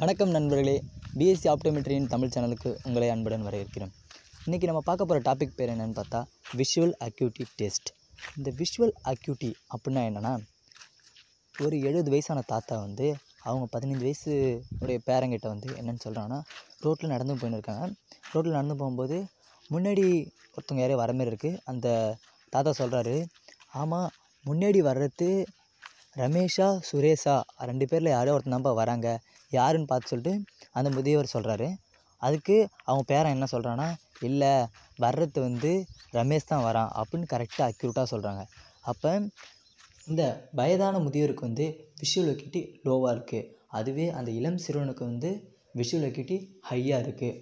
வணக்கம் நண்பர்களே பிஎஸ்சி ஆப்டோமெட்ரியின் தமிழ் சேனலுக்கு உங்களை அன்புடன் வரவேற்கிறோம் இன்றைக்கி நம்ம பார்க்க போகிற டாபிக் பேர் என்னென்னு பார்த்தா விஷுவல் அக்யூட்டி டெஸ்ட் இந்த விஷுவல் அக்யூட்டி அப்படின்னா என்னென்னா ஒரு எழுபது வயசான தாத்தா வந்து அவங்க பதினஞ்சு வயசு உடைய பேரங்கிட்ட வந்து என்னென்னு சொல்கிறாங்கன்னா ரோட்டில் நடந்து போயின்னு இருக்காங்க ரோட்டில் நடந்து போகும்போது முன்னாடி ஒருத்தவங்க யாரையும் வர மாதிரி இருக்குது அந்த தாத்தா சொல்கிறாரு ஆமாம் முன்னாடி வர்றது ரமேஷா சுரேஷா ரெண்டு பேரில் யாரோ ஒருத்தன் தான்ப்பா வராங்க யாருன்னு பார்த்து சொல்லிட்டு அந்த முதியவர் சொல்கிறாரு அதுக்கு அவங்க பேரன் என்ன சொல்கிறான்னா இல்லை வர்றது வந்து ரமேஷ் தான் வரான் அப்படின்னு கரெக்டாக அக்யூரேட்டாக சொல்கிறாங்க அப்போ இந்த வயதான முதியவருக்கு வந்து விஷுவல் அக்யூட்டி லோவாக இருக்குது அதுவே அந்த இளம் சிறுவனுக்கு வந்து விஷுவல் அக்யூட்டி ஹையாக இருக்குது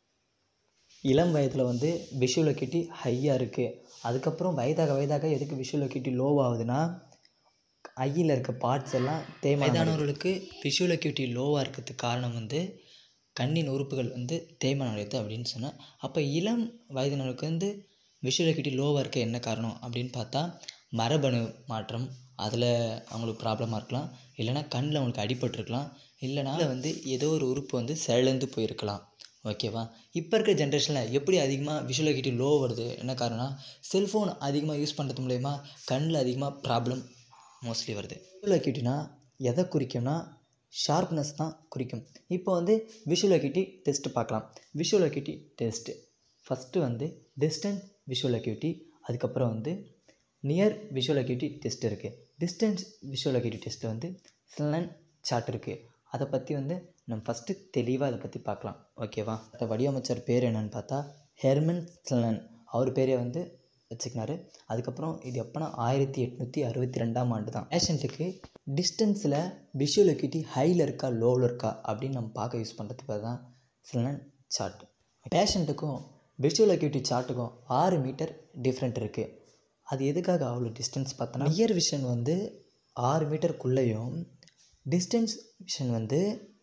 இளம் வயதில் வந்து விஷுவல் அக்யூட்டி ஹையாக இருக்குது அதுக்கப்புறம் வயதாக வயதாக எதுக்கு விஷுவல் அக்யூட்டி லோவாகுதுன்னா ஐயில் இருக்க பார்ட்ஸ் எல்லாம் தேய்மானம் வயதானவர்களுக்கு விஷுவல் அக்யூட்டி லோவாக இருக்கிறதுக்கு காரணம் வந்து கண்ணின் உறுப்புகள் வந்து தேய்மானம் அடையுது அப்படின்னு சொன்னேன் அப்போ இளம் வயதினருக்கு வந்து விஷுவல் அக்யூட்டி லோவாக இருக்க என்ன காரணம் அப்படின்னு பார்த்தா மரபணு மாற்றம் அதில் அவங்களுக்கு ப்ராப்ளமாக இருக்கலாம் இல்லைனா கண்ணில் அவங்களுக்கு அடிபட்டிருக்கலாம் இல்லைனா வந்து ஏதோ ஒரு உறுப்பு வந்து செயலந்து போயிருக்கலாம் ஓகேவா இப்போ இருக்க ஜென்ரேஷனில் எப்படி அதிகமாக விஷுவல் அக்யூட்டி லோ வருது என்ன காரணம்னா செல்ஃபோன் அதிகமாக யூஸ் பண்ணுறது மூலயமா கண்ணில் அதிகமாக ப்ராப்ளம் மோஸ்ட்லி வருது விஷுவல் அக்யூட்டினா எதை குறிக்கும்னா ஷார்ப்னஸ் தான் குறிக்கும் இப்போ வந்து விஷுவல் அக்யூட்டி டெஸ்ட்டு பார்க்கலாம் விஷுவல் அக்யூட்டி டெஸ்ட்டு ஃபஸ்ட்டு வந்து டிஸ்டன்ஸ் விஷுவல் அக்யூட்டி அதுக்கப்புறம் வந்து நியர் விஷுவல் அக்யூட்டி டெஸ்ட் இருக்குது டிஸ்டன்ஸ் விஷுவல் அக்யூட்டி டெஸ்ட்டு வந்து ஸ்லன் சார்ட் இருக்குது அதை பற்றி வந்து நம்ம ஃபஸ்ட்டு தெளிவாக அதை பற்றி பார்க்கலாம் ஓகேவா அந்த வடிவமைச்சர் பேர் என்னன்னு பார்த்தா ஹெர்மன் ஸ்லன் அவர் பேரே வந்து வச்சுக்கினாரு அதுக்கப்புறம் இது எப்போனா ஆயிரத்தி எட்நூற்றி அறுபத்தி ரெண்டாம் ஆண்டு தான் பேஷண்ட்டுக்கு டிஸ்டன்ஸில் விஷுவல் அக்யூட்டி ஹையில் இருக்கா லோவில் இருக்கா அப்படின்னு நம்ம பார்க்க யூஸ் பண்ணுறதுக்கு தான் ஸ்லன் சார்ட் பேஷண்ட்டுக்கும் விஷுவல் அக்யூட்டி சார்ட்டுக்கும் ஆறு மீட்டர் டிஃப்ரெண்ட் இருக்குது அது எதுக்காக அவ்வளோ டிஸ்டன்ஸ் பார்த்தோன்னா நியர் விஷன் வந்து ஆறு மீட்டருக்குள்ளேயும் டிஸ்டன்ஸ் விஷன் வந்து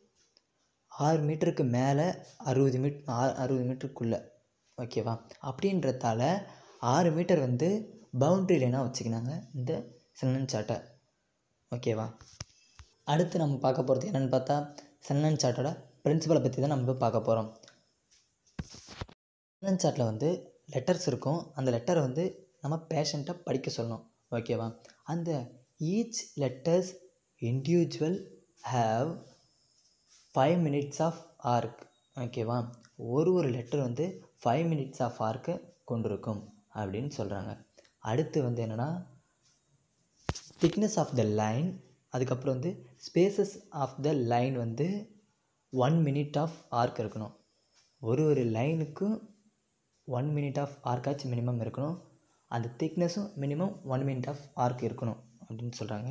ஆறு மீட்டருக்கு மேலே அறுபது மீட் அறுபது மீட்டருக்குள்ளே ஓகேவா அப்படின்றதால ஆறு மீட்டர் வந்து பவுண்ட்ரி லைனாக வச்சுக்கினாங்க இந்த சென்னன் சாட்டை ஓகேவா அடுத்து நம்ம பார்க்க போகிறது என்னென்னு பார்த்தா சென்னன் சாட்டோட பிரின்சிபலை பற்றி தான் நம்ம பார்க்க போகிறோம் சென்னன் சாட்டில் வந்து லெட்டர்ஸ் இருக்கும் அந்த லெட்டரை வந்து நம்ம பேஷண்ட்டை படிக்க சொல்லணும் ஓகேவா அந்த each letters individual have five minutes of arc ஓகேவா ஒரு ஒரு லெட்டர் வந்து ஃபைவ் மினிட்ஸ் ஆஃப் ஆர்க்கை கொண்டிருக்கும் அப்படின்னு சொல்கிறாங்க அடுத்து வந்து என்னென்னா திக்னஸ் ஆஃப் த லைன் அதுக்கப்புறம் வந்து ஸ்பேசஸ் ஆஃப் த லைன் வந்து ஒன் மினிட் ஆஃப் ஆர்க் இருக்கணும் ஒரு ஒரு லைனுக்கும் ஒன் மினிட் ஆஃப் ஆர்க்காச்சும் மினிமம் இருக்கணும் அந்த திக்னஸும் minimum one minute of arc இருக்கணும் அப்படின்னு சொல்கிறாங்க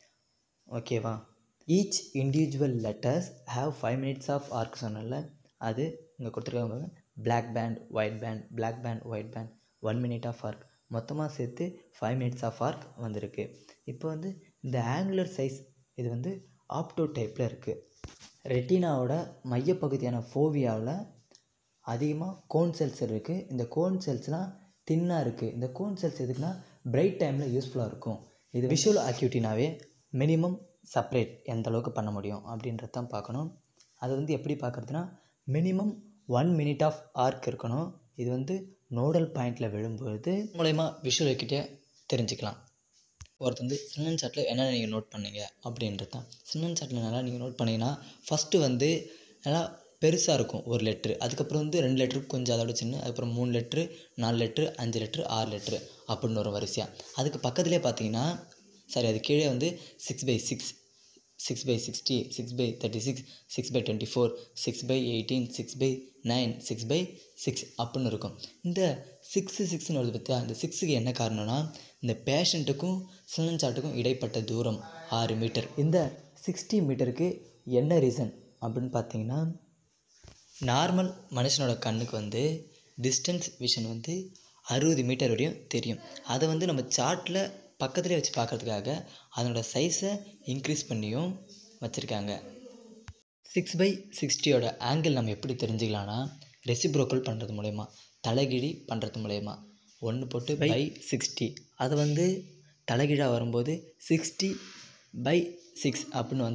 ஓகேவா each individual letters have five minutes of arc சொன்னல அது இங்கே கொடுத்துருக்காங்க black band white band black band white band one minute of arc மொத்தமாக சேர்த்து ஃபைவ் மினிட்ஸ் ஆஃப் ஆர்க் வந்திருக்கு இப்போ வந்து இந்த ஆங்குலர் சைஸ் இது வந்து ஆப்டோ டைப்பில் இருக்குது ரெட்டினாவோட மையப்பகுதியான ஃபோவியாவில் அதிகமாக கோன் செல்ஸ் இருக்குது இந்த கோன் செல்ஸ்லாம் தின்னாக இருக்குது இந்த கோன் செல்ஸ் எதுக்குன்னா பிரைட் டைமில் யூஸ்ஃபுல்லாக இருக்கும் இது விஷுவல் அக்யூட்டினாவே மினிமம் செப்பரேட் எந்த அளவுக்கு பண்ண முடியும் அப்படின்றது தான் பார்க்கணும் அது வந்து எப்படி பார்க்குறதுனா minimum one minute of arc இருக்கணும் இது வந்து நோடல் பாயிண்டில் விழும்பொழுது மூலயமா விஷுவல் வைக்கிட்டே தெரிஞ்சுக்கலாம் ஒருத்தர் வந்து சின்னன் சாட்டில் என்னென்ன நீங்கள் நோட் பண்ணீங்க அப்படின்றது தான் சின்னன் சாட்டில் நல்லா நீங்கள் நோட் பண்ணிங்கன்னா ஃபஸ்ட்டு வந்து நல்லா பெருசாக இருக்கும் ஒரு லெட்ரு அதுக்கப்புறம் வந்து ரெண்டு லெட்ரு கொஞ்சம் அதோட சின்ன அதுக்கப்புறம் மூணு லெட்ரு நாலு லெட்ரு அஞ்சு லெட்ரு ஆறு லெட்ரு அப்படின்னு வரும் வரிசையாக அதுக்கு பக்கத்துலேயே பார்த்தீங்கன்னா சாரி அது கீழே வந்து six by six six by sixty six by thirty six six by twenty four six by eighteen six by nine six by six அப்படின்னு இருக்கும் இந்த சிக்ஸு சிக்ஸ்னு வருது பற்றியா அந்த சிக்ஸுக்கு என்ன காரணம்னா இந்த பேஷண்ட்டுக்கும் சிலன் சாட்டுக்கும் இடைப்பட்ட தூரம் ஆறு மீட்டர் இந்த சிக்ஸ்டி மீட்டருக்கு என்ன ரீசன் அப்படின்னு பார்த்தீங்கன்னா நார்மல் மனுஷனோட கண்ணுக்கு வந்து டிஸ்டன்ஸ் விஷன் வந்து அறுபது மீட்டர் வரையும் தெரியும் அதை வந்து நம்ம சார்ட்டில் பக்கத்துலேயே வச்சு பார்க்குறதுக்காக அதனோட சைஸை இன்க்ரீஸ் பண்ணியும் வச்சுருக்காங்க சிக்ஸ் பை சிக்ஸ்டியோட ஆங்கிள் நம்ம எப்படி தெரிஞ்சுக்கலாம்னா ரெசிப்ரோக்கல் பண்ணுறது மூலயமா தலைகிழி பண்ணுறது மூலயமா ஒன்று போட்டு பை சிக்ஸ்டி அது வந்து தலைகீழாக வரும்போது சிக்ஸ்டி பை சிக்ஸ் அப்படின்னு வந்தால்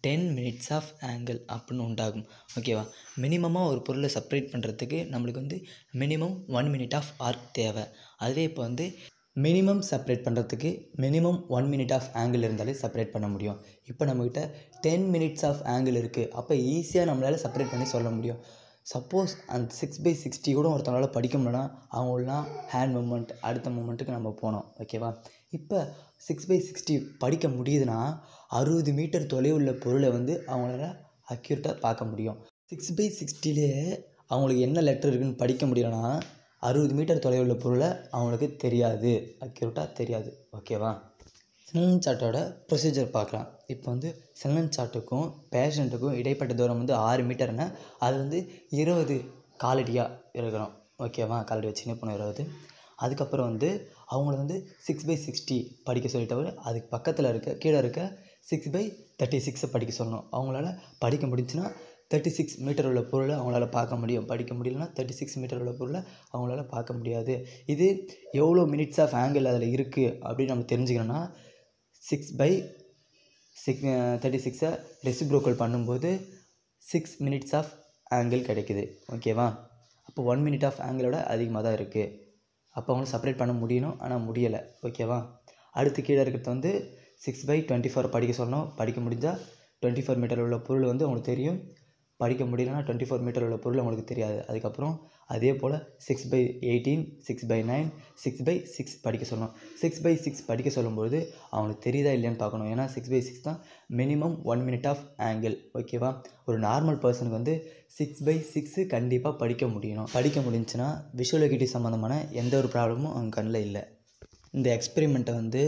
டென் மினிட்ஸ் ஆஃப் ஆங்கிள் அப்படின்னு உண்டாகும் ஓகேவா மினிமமாக ஒரு பொருளை செப்பரேட் பண்ணுறதுக்கு நம்மளுக்கு வந்து minimum one minute of arc தேவை அதுவே இப்போ வந்து மினிமம் செப்பரேட் பண்ணுறதுக்கு minimum one minute of angle இருந்தாலே செப்பரேட் பண்ண முடியும் இப்போ நம்மக்கிட்ட டென் மினிட்ஸ் ஆஃப் ஆங்கிள் இருக்குது அப்போ ஈஸியாக நம்மளால் செப்பரேட் பண்ணி சொல்ல முடியும் சப்போஸ் அந்த சிக்ஸ் பை சிக்ஸ்டி கூட ஒருத்தவங்களால படிக்க முடியலனா அவங்களாம் ஹேண்ட் மூமெண்ட் அடுத்த மூமெண்ட்டுக்கு நம்ம போனோம் ஓகேவா இப்போ சிக்ஸ் பை சிக்ஸ்டி படிக்க முடியுதுன்னா அறுபது மீட்டர் தொலைவுள்ள பொருளை வந்து அவங்களால அக்யூரேட்டாக பார்க்க முடியும் சிக்ஸ் பை சிக்ஸ்டிலே அவங்களுக்கு என்ன லெட்டர் இருக்குன்னு படிக்க முடியலனா அறுபது மீட்டர் தொலைவுள்ள பொருளை அவங்களுக்கு தெரியாது அக்யூரேட்டாக தெரியாது ஓகேவா சினலன் சார்ட்டோட ப்ரொசீஜர் பார்க்கலாம் இப்போ வந்து சினலன் சார்ட்டுக்கும் பேஷண்ட்டுக்கும் இடைப்பட்ட தூரம் வந்து ஆறு மீட்டர்னா அது வந்து இருபது காலடியாக இருக்கணும் ஓகேவா காலடி வச்சுன்னு போகணும் இருபது அதுக்கப்புறம் வந்து அவங்கள வந்து சிக்ஸ் பை சிக்ஸ்டி படிக்க சொல்லிட்டவர் அதுக்கு பக்கத்தில் இருக்க கீழே இருக்க சிக்ஸ் பை தேர்ட்டி சிக்ஸை படிக்க சொல்லணும் அவங்களால படிக்க முடிஞ்சுன்னா தேர்ட்டி சிக்ஸ் மீட்டர் உள்ள பொருளை அவங்களால பார்க்க முடியும் படிக்க முடியலனா தேர்ட்டி சிக்ஸ் மீட்டர் உள்ள பொருளை அவங்களால பார்க்க முடியாது இது எவ்வளோ மினிட்ஸ் ஆஃப் ஆங்கிள் அதில் இருக்குது அப்படின்னு நம்ம தெரிஞ்சுக்கணும்னா சிக்ஸ் பை சிக் தேர்ட்டி சிக்ஸை ரெசிப்ரோக்கல் பண்ணும்போது சிக்ஸ் மினிட்ஸ் ஆஃப் ஆங்கிள் கிடைக்குது ஓகேவா அப்போ ஒன் மினிட் ஆஃப் ஆங்கிளோட அதிகமாக தான் இருக்குது அப்போ அவங்களும் செப்பரேட் பண்ண முடியணும் ஆனால் முடியலை ஓகேவா அடுத்து கீழே இருக்கிறது வந்து சிக்ஸ் பை டுவெண்ட்டி ஃபோர் படிக்க சொல்லணும் படிக்க முடிஞ்சால் டுவெண்ட்டி ஃபோர் மீட்டர் உள்ள பொருள் வந்து அவங்களுக்கு தெரியும் படிக்க முடியலனா டுவெண்ட்டி ஃபோர் மீட்டர் உள்ள பொருள் அவங்களுக்கு தெரியாது அதுக்கப்புறம் அதே போல் six by eighteen six by nine six by six படிக்க சொல்லணும் சிக்ஸ் பை சிக்ஸ் படிக்க சொல்லும்போது அவங்களுக்கு தெரியுதா இல்லையான்னு பார்க்கணும் ஏன்னா சிக்ஸ் பை சிக்ஸ் தான் minimum one minute of angle ஓகேவா ஒரு நார்மல் பர்சனுக்கு வந்து சிக்ஸ் பை சிக்ஸு கண்டிப்பாக படிக்க முடியணும் படிக்க முடிஞ்சுன்னா விஷுவல் அக்யூட்டி சம்மந்தமான எந்த ஒரு ப்ராப்ளமும் அவங்க கண்ணில் இல்லை இந்த எக்ஸ்பெரிமெண்ட்டை வந்து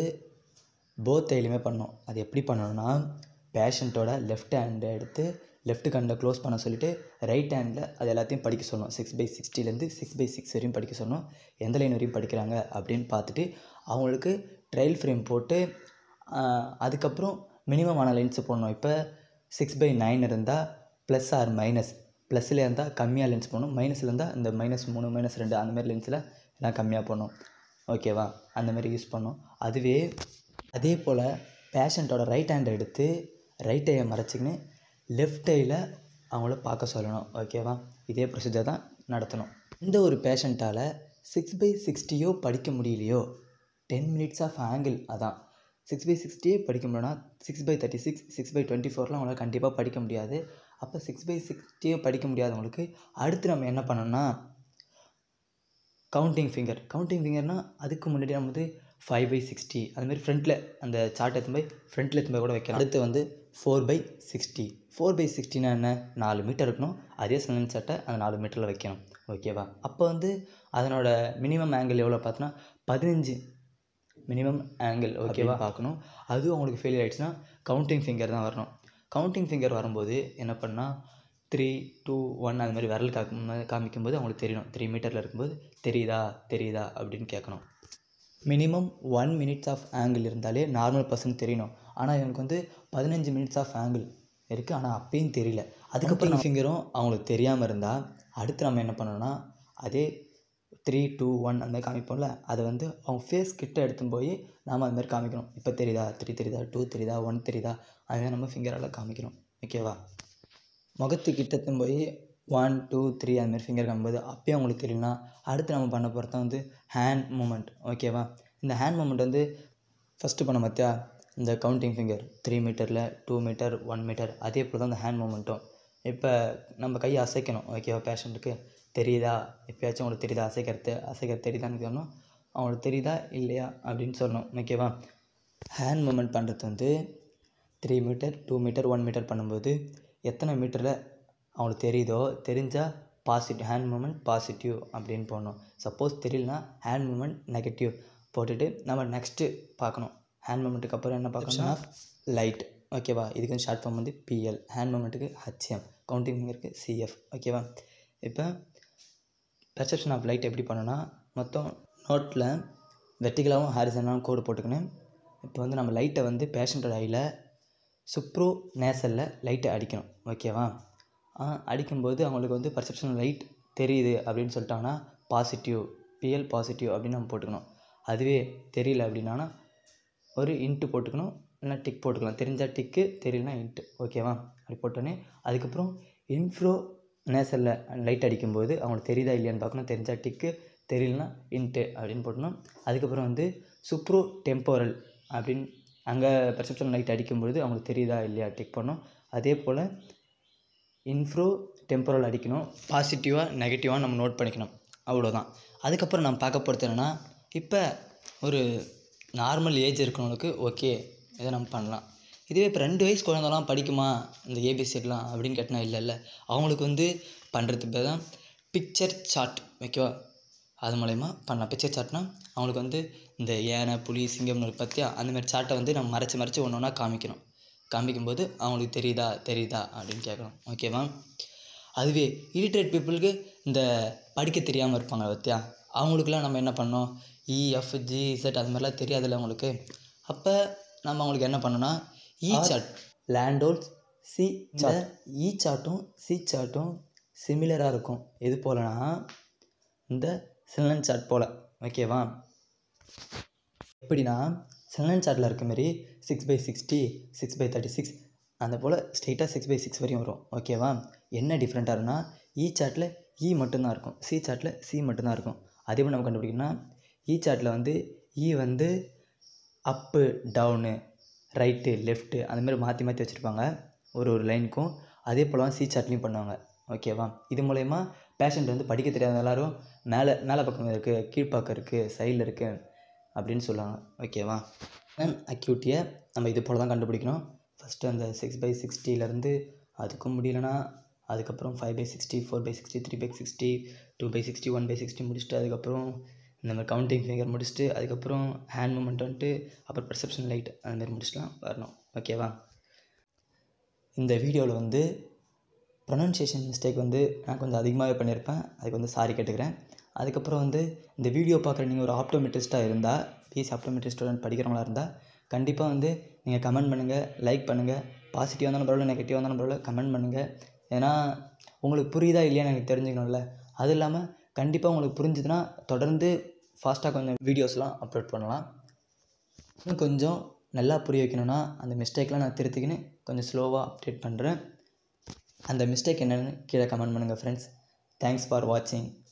போத் கையிலுமே பண்ணோம் அது எப்படி பண்ணணும்னா பேஷண்ட்டோட லெஃப்ட் ஹேண்டை எடுத்து லெஃப்ட் கண்ணை க்ளோஸ் பண்ண சொல்லிவிட்டு ரைட் ஹேண்டில் அது எல்லாத்தையும் படிக்க சொல்லணும் சிக்ஸ் பை சிக்ஸ்டிலேருந்து சிக்ஸ் பை சிக்ஸ் வரையும் படிக்க சொல்லணும் எந்த லைன் வரையும் படிக்கிறாங்க அப்படின்னு பார்த்துட்டு அவங்களுக்கு ட்ரையல் ஃப்ரேம் போட்டு ஆஹ், அதுக்கப்புறம் மினிமமான லென்ஸு போடணும் இப்போ சிக்ஸ் பை நைன் இருந்தால் ப்ளஸ் ஆர் மைனஸ் ப்ளஸ்ஸில் இருந்தால் கம்மியாக லென்ஸ் போடணும் மைனஸில் இருந்தால் இந்த மைனஸ் மூணு மைனஸ் ரெண்டு அந்த மாதிரி லென்ஸில் எல்லாம் கம்மியாக போடணும் ஓகேவா அந்த மாதிரி யூஸ் பண்ணோம் அதுவே அதே போல் பேஷண்ட்டோட ரைட் ஹேண்டை எடுத்து ரைட் ஐயை மறைச்சிக்கின்னு லெஃப்ட் ஐயில் அவங்கள பார்க்க சொல்லணும் ஓகேவா இதே ப்ரொசீஜர் தான் நடத்தணும் இந்த ஒரு பேஷண்ட்டால் சிக்ஸ் பை சிக்ஸ்டியோ படிக்க முடியலையோ டென் மினிட்ஸ் ஆஃப் ஆங்கிள் அதான் சிக்ஸ் பை சிக்ஸ்டியே படிக்க முடியும்னா six by thirty six six by twenty ஃபோர்லாம் அவங்களால கண்டிப்பாக படிக்க முடியாது அப்போ சிக்ஸ் பை சிக்ஸ்டியே படிக்க முடியாதவங்களுக்கு அடுத்து நம்ம என்ன பண்ணணும்னா கவுண்டிங் ஃபிங்கர் கவுண்டிங் ஃபிங்கர்னால் அதுக்கு முன்னாடி நம்ம வந்து ஃபைவ் பை சிக்ஸ்டி அதுமாரி ஃப்ரண்ட்டில் அந்த சார்ட் எடுத்து போய் ஃப்ரண்ட்டில் எடுத்து போய் கூட வைக்கலாம் அடுத்து வந்து four by sixty four by சிக்ஸ்டினா என்ன நாலு மீட்டர் இருக்கணும் அதே சிலன் சார்ட்டை அந்த நாலு மீட்டரில் வைக்கணும் ஓகேவா அப்போ வந்து அதனோட மினிமம் ஆங்கிள் எவ்வளோ பார்த்தோன்னா பதினஞ்சு மினிமம் ஆங்கிள் ஓகேவா பார்க்கணும் அதுவும் அவங்களுக்கு ஃபெயிலியர் ஆகிடுச்சுன்னா கவுண்டிங் ஃபிங்கர் தான் வரணும் கவுண்டிங் ஃபிங்கர் வரும்போது என்ன பண்ணால் த்ரீ டூ ஒன் அது மாதிரி விரல் காக்கும் காமிக்கும்போது அவங்களுக்கு தெரியணும் த்ரீ மீட்டரில் இருக்கும்போது தெரியுதா தெரியுதா அப்படின்னு கேட்கணும் minimum one minutes of angle இருந்தாலே நார்மல் பர்சன் தெரியணும் ஆனால் எனக்கு வந்து பதினஞ்சு மினிட்ஸ் ஆஃப் ஆங்கிள் இருக்குது ஆனால் அப்பயும் தெரியல அதுக்கப்புறம் ஃபிங்கரும் அவங்களுக்கு தெரியாமல் இருந்தால் அடுத்து நம்ம என்ன பண்ணணும்னா அதே த்ரீ டூ ஒன் அந்த மாதிரி காமிப்போம்ல அதை வந்து அவங்க ஃபேஸ் கிட்ட எடுத்துன்னு போய் நாம் அது மாதிரி காமிக்கணும் இப்போ தெரியுதா த்ரீ தெரியுதா டூ தெரியுதா ஒன் தெரியுதா அதுமாதிரி நம்ம ஃபிங்கரால் காமிக்கணும் ஓகேவா முகத்துக்கிட்ட எடுத்துன்னு போய் ஒன் டூ த்ரீ அந்த மாதிரி ஃபிங்கர் காமிக்கும்போது அப்பயும் அவங்களுக்கு தெரியலனா அடுத்து நம்ம பண்ண போகிறது தான் வந்து ஹேண்ட் மூமெண்ட் ஓகேவா இந்த ஹேண்ட் மூமெண்ட் வந்து ஃபஸ்ட்டு பண்ண பார்த்தியா இந்த கவுண்டிங் ஃபிங்கர் த்ரீ மீட்டரில் டூ மீட்டர் ஒன் மீட்டர் அதே போல் தான் இந்த ஹேண்ட் மூமெண்ட்டும் இப்போ நம்ம கையை அசைக்கணும் ஓகேவா பேஷண்ட்டுக்கு தெரியுதா எப்பயாச்சும் உங்களுக்கு தெரியுதா அசைக்கிறது அசைக்கிறது தெரியுதான்னு சொல்லணும் அவங்களுக்கு தெரியுதா இல்லையா அப்படின்னு சொல்லணும் ஓகேவா ஹேண்ட் மூமெண்ட் பண்ணுறது வந்து three metre two metre one metre பண்ணும்போது எத்தனை மீட்டரில் அவங்களுக்கு தெரியுதோ தெரிஞ்சால் பாசிட்டிவ் ஹேண்ட் மூமெண்ட் பாசிட்டிவ் அப்படின்னு போடணும் சப்போஸ் தெரியலனா ஹேண்ட் மூமெண்ட் நெகட்டிவ் போட்டுட்டு நம்ம நெக்ஸ்ட்டு பார்க்கணும் ஹேண்ட் மூமெண்ட்டுக்கு அப்புறம் என்ன பார்க்கணும்னா லைட் ஓகேவா இதுக்கு வந்து ஷார்ட் ஃபார்ம் வந்து பிஎல் ஹேண்ட் மூமெண்ட்டுக்கு ஹச்எம் கவுண்டிங் ஃபிங்கருக்கு சிஎஃப் ஓகேவா இப்போ பெர்செப்ஷன் ஆஃப் லைட் எப்படி பண்ணணும்னா மொத்தம் நோட்டில் வெர்டிகலாகவும் ஹாரிசனாகவும் கோடு போட்டுக்கணும் இப்போ வந்து நம்ம லைட்டை வந்து பேஷண்ட்டோட ஐயில் சுப்ரோ நேசலில் லைட்டை அடிக்கணும் ஓகேவா ஆ, அடிக்கும்போது அவங்களுக்கு வந்து பர்செப்ஷன் லைட் தெரியுது அப்படின்னு சொல்லிட்டாங்கன்னா பாசிட்டிவ் பிஎல் பாசிட்டிவ் அப்படின்னு நம்ம போட்டுக்கணும் அதுவே தெரியல அப்படின்னா ஒரு இன்ட்டு போட்டுக்கணும் இல்லைனா டிக் போட்டுக்கலாம் தெரிஞ்சால் டிக்கு தெரியலனா இன்ட்டு ஓகேவா அப்படி போட்டோன்னே அதுக்கப்புறம் இன்ஃப்ரோ நேசரில் லைட் அடிக்கும்போது அவங்களுக்கு தெரியுதா இல்லையான்னு பார்க்கணும் தெரிஞ்சால் டிக்கு தெரியலனா இன்ட்டு அப்படின்னு போட்டணும் அதுக்கப்புறம் வந்து சுப்ரோ டெம்போரல் அப்படின்னு அங்கே பெர்செப்ஷன் லைட் அடிக்கும்பொழுது அவங்களுக்கு தெரியுதா இல்லையா டிக் பண்ணணும் அதே போல் இன்ஃப்ரோ டெம்பரல் அடிக்கணும் பாசிட்டிவாக நெகட்டிவாக நம்ம நோட் பண்ணிக்கணும் அவ்வளோதான் அதுக்கப்புறம் நம்ம பார்க்க போகிறது என்னென்னா இப்போ ஒரு நார்மல் ஏஜ் இருக்கிறவங்களுக்கு ஓகே இதை நம்ம பண்ணலாம் இதுவே இப்போ ரெண்டு வயசு குழந்தலாம் படிக்குமா இந்த ஏபிசிட்லாம் அப்படின்னு கேட்டால் இல்லை இல்லை அவங்களுக்கு வந்து பண்ணுறதுக்கு பேர் தான் பிக்சர் சார்ட் ஓகேவா அது மூலயமா பண்ணலாம் பிக்சர் சார்ட்னா அவங்களுக்கு வந்து இந்த யானை புலி சிங்கம் பற்றியா அந்த மாதிரி சார்ட்டை வந்து நம்ம மறைச்சி மறைச்சி ஒன்று ஒன்றா காமிக்கணும் காமிக்கும்போது அவங்களுக்கு தெரியுதா தெரியுதா அப்படின்னு கேட்கணும் ஓகேவா அதுவே இலிட்ரேட் பீப்புளுக்கு இந்த படிக்க தெரியாமல் இருப்பாங்க பற்றியா அவங்களுக்குலாம் நம்ம என்ன பண்ணோம் இஎஃப் ஜி இசட் அது மாதிரிலாம் தெரியாதுல்ல அவங்களுக்கு அப்போ நம்ம அவங்களுக்கு என்ன பண்ணோன்னா E chart Landolt's C chart E சார்ட்டும் சி சார்ட்டும் சிமிலராக இருக்கும் எது போலனா இந்த சிலன் சார்ட் போல் ஓகேவா எப்படின்னா சிலன் சார்ட்டில் இருக்க மாதிரி six by sixty six by thirty six அந்த போல் ஸ்ட்ரெயிட்டாக சிக்ஸ் பை சிக்ஸ் வரையும் வரும் ஓகேவா என்ன டிஃப்ரெண்ட்டாக இருக்குன்னா இ சார்ட்டில் இ மட்டும்தான் இருக்கும் சி சார்ட்டில் சி மட்டும்தான் இருக்கும் அதே போல் நம்ம கண்டுபிடிக்கணும்னா இ சார்ட்டில் வந்து இ வந்து அப்பு டவுனு ரைட்டு லெஃப்ட்டு அந்த மாதிரி மாற்றி மாற்றி வச்சுருப்பாங்க ஒரு ஒரு லைனுக்கும் அதே போல் தான் சி சார்ட்லேயும் பண்ணுவாங்க ஓகேவா இது மூலயமா பேஷண்ட் வந்து படிக்க தெரியாத எல்லாரும் மேலே மேலே பக்கம் இருக்குது கீழ்ப்பக்கம் இருக்குது சைடில் இருக்குது அப்படின்னு சொல்லுவாங்க ஓகேவா அண்ட் அக்யூட்டியை நம்ம இது போல் தான் கண்டுபிடிக்கணும் ஃபஸ்ட்டு அந்த சிக்ஸ் பை சிக்ஸ்டிலேருந்து அதுக்கும் முடியலனா அதுக்கப்புறம் five by sixty four by sixty three by sixty two by sixty one by sixty முடிச்சுட்டு அதுக்கப்புறம் இந்த மாதிரி கவுண்டிங் ஃபிங்கர் முடிச்சுட்டு அதுக்கப்புறம் ஹேண்ட் மூமெண்ட் வந்துட்டு அப்புறம் பெர்செப்ஷன் லைட் அந்த மாதிரி முடிச்சுட்டுலாம் வரணும் ஓகேவா இந்த வீடியோவில் வந்து ப்ரொனன்சியேஷன் மிஸ்டேக் வந்து நான் கொஞ்சம் அதிகமாகவே பண்ணியிருப்பேன் அதுக்கு வந்து சாரி கேட்டுக்கிறேன் அதுக்கப்புறம் வந்து இந்த வீடியோ பார்க்குற நீங்கள் ஒரு ஆப்டோமெட்ரிஸ்ட்டாக இருந்தால் பிஎஸ்சி ஆப்டோமெட்ரி ஸ்டூடெண்ட் படிக்கிறவங்களா இருந்தால் கண்டிப்பாக வந்து நீங்கள் கமெண்ட் பண்ணுங்கள் லைக் பண்ணுங்கள் பாசிட்டிவாக இருந்தாலும் பரவாயில்ல நெகட்டிவாக இருந்தாலும் பரவாயில்ல கமெண்ட் பண்ணுங்கள் ஏன்னா உங்களுக்கு புரியுதா இல்லையான்னு எனக்கு தெரிஞ்சுக்கணும்ல அது இல்லாமல் கண்டிப்பாக உங்களுக்கு புரிஞ்சுதுன்னா தொடர்ந்து ஃபாஸ்ட்டாக கொஞ்சம் வீடியோஸ்லாம் அப்லோட் பண்ணலாம் இன்னும் கொஞ்சம் நல்லா புரிய வைக்கணும்னா அந்த மிஸ்டேக்லாம் நான் திருத்திக்கின்னு கொஞ்சம் ஸ்லோவாக அப்டேட் பண்ணுறேன் அந்த மிஸ்டேக் என்னென்னு கீழே கமெண்ட் பண்ணுங்கள் ஃப்ரெண்ட்ஸ் தேங்க்ஸ் ஃபார் வாட்சிங்